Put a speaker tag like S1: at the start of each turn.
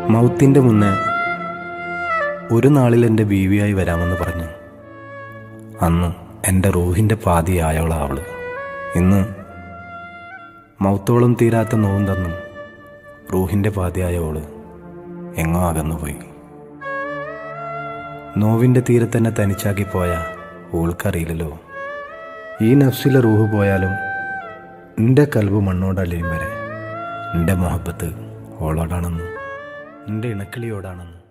S1: മൗത്തിൻ്റെ മുന്നേ ഒരു നാളിൽ എൻ്റെ ബീവിയായി വരാമെന്ന് പറഞ്ഞു അന്ന് എൻ്റെ റൂഹിൻ്റെ പാതിയായവളാ അവള് ഇന്ന് മൗത്തോളം തീരാത്ത നോവും തന്നും റൂഹിൻ്റെ പാതിയായ അവള് എങ്ങോ അകന്നുപോയി നോവിൻ്റെ തീരെ തന്നെ തനിച്ചാക്കി പോയ ഓൾക്കറിയില്ലല്ലോ ഈ നഫ്സിലെ റൂഹ് പോയാലും എൻ്റെ കൽവ് മണ്ണോടലിയും വരെ എൻ്റെ മൊഹബത്ത് ഓളോടാണെന്നും എൻ്റെ ഇണക്കിളിയോടാണെന്നും